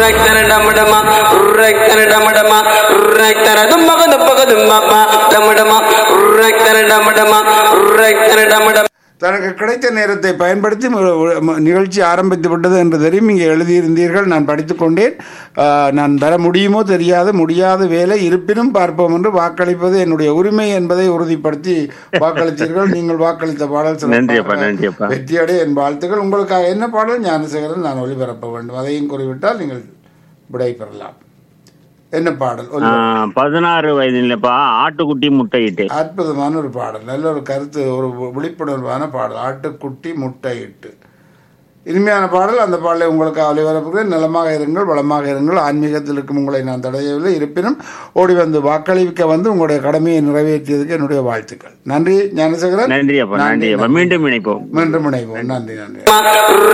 டமடமா ரக்தன டமடமா ரக்தன தும்மக துப்பக தும்மப்பா டமடமா ரக்தன டமடமா ரக்தன டமடமா தனக்கு கிடைத்த நேரத்தை பயன்படுத்தி மு- மு- நிகழ்ச்சி ஆரம்பித்து விட்டது என்று தெரியும் இங்கே எழுதியிருந்தீர்கள் நான் படித்துக் கொண்டேன் ஆ, நான் வர முடியுமோ தெரியாது முடியாத வேலை இருப்பினும் பார்ப்போம் என்று வாக்களிப்பது என்னுடைய உரிமை என்பதை உறுதிப்படுத்தி வாக்களித்தீர்கள் நீங்கள் வாக்களித்த பாடல் சிறப்பாக நன்றியப்பா, நன்றியப்பா. வெற்றியடைய என் வாழ்த்துக்கள் உங்களுக்காக என்ன பாடல் ஞானசேகரன் நான் ஒளிபரப்ப வேண்டும் அதையும் கூறிவிட்டால் நீங்கள் விடை பெறலாம் என்ன பாடல் ஆ, ஒளிபரப்பு. பதினாறு வயதுலப்பா ஆட்டுக்குட்டி முட்டையிட்டு அற்புதமான ஒரு பாடல் நல்ல ஒரு கருத்து ஒரு விழிப்புணர்வான பாடல் ஆட்டுக்குட்டி முட்டையிட்டு இனிமையான பாடல் அந்த பாடலை உங்களுக்கு ஒளிபரப்புகிறேன் நலமாக இருங்கள் வளமாக இருங்கள் ஆன்மீகத்தில் இருக்கும் உங்களை நான் தடையவில்லை இருப்பினும் ஓடி வந்து வாக்களிக்க வந்து உங்களுடைய கடமையை நிறைவேற்றியதுக்கு என்னுடைய வாழ்த்துக்கள் நன்றி ஞானசேகரன் நன்றியப்பா நன்றியப்பா மீண்டும் இணைப்போம் மீண்டும் இணைவோம் நன்றி நன்றி